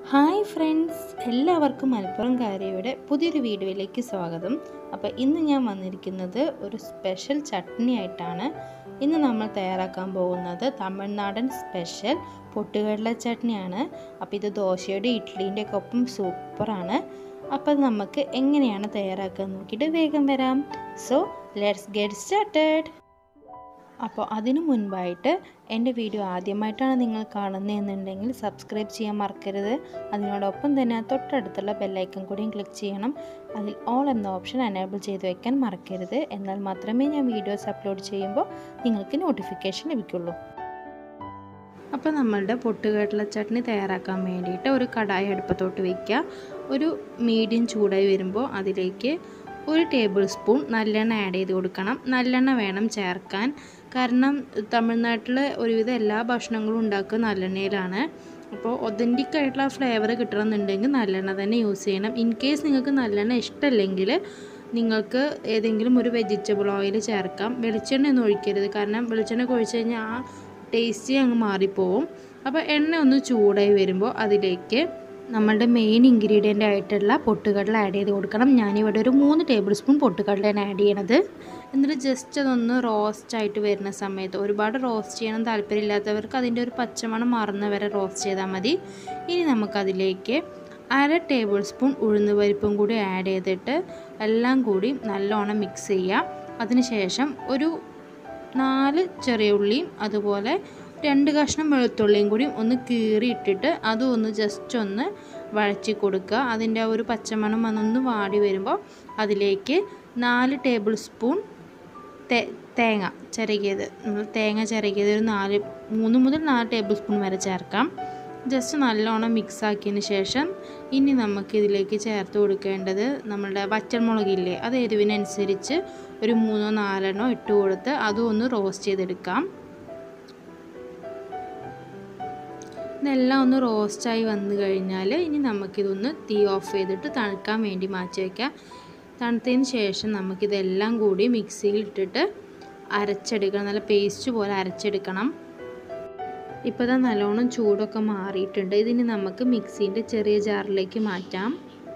hi friends എല്ലാവർക്കും മലപ്പുറം കാരയുടെ പുതിയൊരു വീഡിയോയിലേക്ക് സ്വാഗതം അപ്പോൾ ഇന്ന് ഞാൻ വന്നിരിക്കുന്നത് ഒരു സ്പെഷ്യൽ ചട്നി ആയിട്ടാണ് ഇന്ന് നമ്മൾ തയ്യാറാക്കാൻ പോകുന്നത് തമിഴ്നാടൻ സ്പെഷ്യൽ പൊട്ടുകടല ചട്നിയാണ് അപ്പോൾ ഇത് ദോശയുടെ ഇഡ്ഡലീൻ്റെ ഒക്കെ ഒപ്പം സൂപ്പറാണ് അപ്പോൾ അത് നമുക്ക് എങ്ങനെയാണ് തയ്യാറാക്കാൻ നോക്കിയിട്ട് വേഗം വരാം സോ ലെറ്റ്സ് ഗെറ്റ് സ്റ്റാർട്ടഡ് അപ്പോൾ അതിനു മുൻപായിട്ട് എൻ്റെ വീഡിയോ ആദ്യമായിട്ടാണ് നിങ്ങൾ കാണുന്നതെന്നുണ്ടെങ്കിൽ സബ്സ്ക്രൈബ് ചെയ്യാൻ മറക്കരുത് അതിനോടൊപ്പം തന്നെ തൊട്ടടുത്തുള്ള ബെല്ലൈക്കൺ കൂടിയും ക്ലിക്ക് ചെയ്യണം അതിൽ ഓൾ എന്ന ഓപ്ഷൻ എനേബിൾ ചെയ്ത് വയ്ക്കാൻ മറക്കരുത് എന്നാൽ മാത്രമേ ഞാൻ വീഡിയോസ് അപ്ലോഡ് ചെയ്യുമ്പോൾ നിങ്ങൾക്ക് നോട്ടിഫിക്കേഷൻ ലഭിക്കുള്ളൂ അപ്പോൾ നമ്മളുടെ പൊട്ടുകടല ചട്നി തയ്യാറാക്കാൻ വേണ്ടിയിട്ട് ഒരു കടായി അടുപ്പത്തോട്ട് വയ്ക്കുക ഒരു മീഡിയം ചൂടായി വരുമ്പോൾ അതിലേക്ക് ഒരു ടേബിൾ സ്പൂൺ നല്ലെണ്ണ ആഡ് ചെയ്ത് കൊടുക്കണം നല്ലെണ്ണ വേണം ചേർക്കാൻ കാരണം തമിഴ്നാട്ടിൽ ഒരുവിധം എല്ലാ ഭക്ഷണങ്ങളും ഉണ്ടാക്കുക നല്ലെണ്ണയിലാണ് അപ്പോൾ ഒതൻറ്റിക് ആയിട്ടുള്ള ഫ്ലേവർ കിട്ടണമെന്നുണ്ടെങ്കിൽ നല്ലെണ്ണ തന്നെ യൂസ് ചെയ്യണം ഇൻ കേസ് നിങ്ങൾക്ക് നല്ലെണ്ണ ഇഷ്ടമല്ലെങ്കിൽ നിങ്ങൾക്ക് ഏതെങ്കിലും ഒരു വെജിറ്റബിൾ ഓയിൽ ചേർക്കാം വെളിച്ചെണ്ണ ഒന്നും ഒഴിക്കരുത് കാരണം വെളിച്ചെണ്ണ ഒഴിച്ച് കഴിഞ്ഞാൽ ആ ടേസ്റ്റ് അങ്ങ് മാറിപ്പോവും അപ്പോൾ എണ്ണ ഒന്ന് ചൂടായി വരുമ്പോൾ അതിലേക്ക് നമ്മളുടെ മെയിൻ ഇൻഗ്രീഡിയൻ്റ് ആയിട്ടുള്ള പൊട്ടുകടല ആഡ് ചെയ്ത് കൊടുക്കണം ഞാനിവിടെ ഒരു മൂന്ന് ടേബിൾ സ്പൂൺ പൊട്ടുകടലയാണ് ആഡ് ചെയ്യണത് എന്നിട്ട് ജസ്റ്റ് അതൊന്ന് റോസ്റ്റ് ആയിട്ട് വരുന്ന സമയത്ത് ഒരുപാട് റോസ്റ്റ് ചെയ്യണം താല്പര്യമില്ലാത്തവർക്ക് അതിൻ്റെ ഒരു പച്ചമണം മാറുന്ന വരെ റോസ്റ്റ് ചെയ്താൽ മതി ഇനി നമുക്കതിലേക്ക് അര ടേബിൾ സ്പൂൺ ഉഴുന്ന് പരിപ്പും കൂടി ആഡ് ചെയ്തിട്ട് എല്ലാം കൂടി നല്ലോണം മിക്സ് ചെയ്യുക അതിനുശേഷം ഒരു നാല് ചെറിയ ഉള്ളിയും അതുപോലെ രണ്ട് കഷ്ണം വെളുത്തുള്ളിയും കൂടി ഒന്ന് കീറി ഇട്ടിട്ട് അതും ഒന്ന് ജസ്റ്റ് ഒന്ന് വഴറ്റി കൊടുക്കുക അതിൻ്റെ ആ ഒരു പച്ചമണം വന്നൊന്ന് വാടി വരുമ്പോൾ അതിലേക്ക് നാല് ടേബിൾ സ്പൂൺ തേ തേങ്ങ ചിരകിയത് നമ്മൾ തേങ്ങ ചിരകിയത് ഒരു നാല് മൂന്ന് മുതൽ നാല് ടേബിൾ സ്പൂൺ വരെ ചേർക്കാം ജസ്റ്റ് നല്ലോണം മിക്സ് ആക്കിയതിന് ശേഷം ഇനി നമുക്ക് ഇതിലേക്ക് ചേർത്ത് കൊടുക്കേണ്ടത് നമ്മളുടെ വറ്റൽമുളകില്ലേ അത് എരിവിനനുസരിച്ച് ഒരു മൂന്നോ നാലെണ്ണോ ഇട്ട് കൊടുത്ത് അതും ഒന്ന് റോസ്റ്റ് ചെയ്തെടുക്കാം ഇതെല്ലാം ഒന്ന് റോസ്റ്റായി വന്നു കഴിഞ്ഞാൽ ഇനി നമുക്കിതൊന്ന് തീ ഓഫ് ചെയ്തിട്ട് തണുക്കാൻ വേണ്ടി മാറ്റി വയ്ക്കാം തണുത്തതിന് ശേഷം നമുക്കിതെല്ലാം കൂടി മിക്സിയിൽ ഇട്ടിട്ട് അരച്ചെടുക്കണം നല്ല പേസ്റ്റ് പോലെ അരച്ചെടുക്കണം ഇപ്പോൾ ഇതാ നല്ലോണം ചൂടൊക്കെ മാറിയിട്ടുണ്ട് ഇതിന് നമുക്ക് മിക്സീൻ്റെ ചെറിയ ജാറിലേക്ക് മാറ്റാം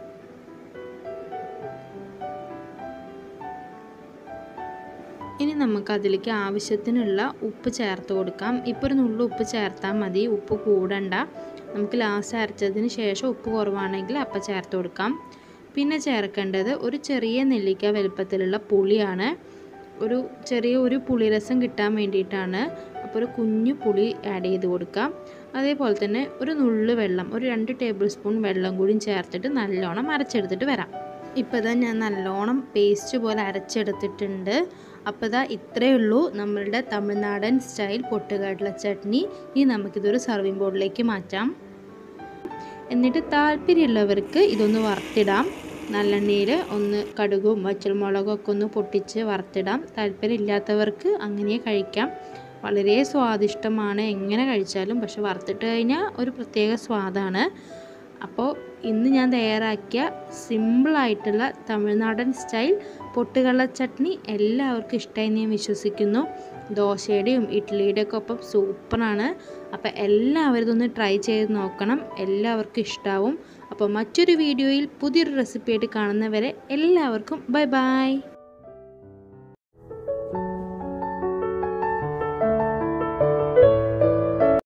ഇനി നമുക്ക് അതിലേക്ക് ആവശ്യത്തിനുള്ള ഉപ്പ് ചേർത്ത് കൊടുക്കാം ഇപ്പോൾ ഒരു നുള്ളു ഉപ്പ് ചേർത്താൽ മതി ഉപ്പ് കൂടണ്ട നമുക്ക് ലാസ്റ്റ് അരച്ചതിന് ശേഷം ഉപ്പ് കുറവാണെങ്കിൽ അപ്പം ചേർത്ത് കൊടുക്കാം പിന്നെ ചേർക്കേണ്ടത് ഒരു ചെറിയ നെല്ലിക്ക വലുപ്പത്തിലുള്ള പുളിയാണ് ഒരു ചെറിയ ഒരു പുളിരസം കിട്ടാൻ വേണ്ടിയിട്ടാണ് അപ്പോൾ ഒരു കുഞ്ഞു പുളി ആഡ് ചെയ്ത് കൊടുക്കാം അതേപോലെ തന്നെ ഒരു നുള്ളു വെള്ളം ഒരു രണ്ട് ടേബിൾ സ്പൂൺ വെള്ളം കൂടി ചേർത്തിട്ട് നല്ലോണം അരച്ചെടുത്തിട്ട് വരാം ഇപ്പോൾ ഇതാ ഞാൻ നല്ലോണം പേസ്റ്റ് പോലെ അരച്ചെടുത്തിട്ടുണ്ട് അപ്പോൾ ഇതാ ഇത്രയേ ഉള്ളൂ നമ്മളുടെ തമിഴ്നാടൻ സ്റ്റൈൽ പൊട്ടുകടല ചട്നി ഇനി നമുക്കിതൊരു സർവിങ് ബോർഡിലേക്ക് മാറ്റാം എന്നിട്ട് താല്പര്യമുള്ളവർക്ക് ഇതൊന്ന് വറുത്തിടാം നല്ലെണ്ണയിൽ ഒന്ന് കടുകും വച്ചൽമുളകും ഒക്കെ ഒന്ന് പൊട്ടിച്ച് വറുത്തിടാം താല്പര്യമില്ലാത്തവർക്ക് അങ്ങനെ കഴിക്കാം വളരെ സ്വാദിഷ്ടമാണ് എങ്ങനെ കഴിച്ചാലും പക്ഷെ വറുത്തിട്ട് കഴിഞ്ഞാൽ ഒരു പ്രത്യേക സ്വാദാണ് അപ്പോൾ ഇന്ന് ഞാൻ തയ്യാറാക്കിയ സിമ്പിളായിട്ടുള്ള തമിഴ്നാടൻ സ്റ്റൈൽ പൊട്ടുകടല ചട്നി എല്ലാവർക്കും ഇഷ്ടമായി ഞാൻ വിശ്വസിക്കുന്നു ദോശയുടെയും ഇഡ്ഡലിയുടെ ഒക്കെ ഒപ്പം സൂപ്പറാണ് അപ്പോൾ എല്ലാവരും ഇതൊന്ന് ട്രൈ ചെയ്ത് നോക്കണം എല്ലാവർക്കും ഇഷ്ടാവും അപ്പോൾ മറ്റൊരു വീഡിയോയിൽ പുതിയൊരു റെസിപ്പി ആയിട്ട് കാണുന്നവരെ എല്ലാവർക്കും ബൈ ബൈ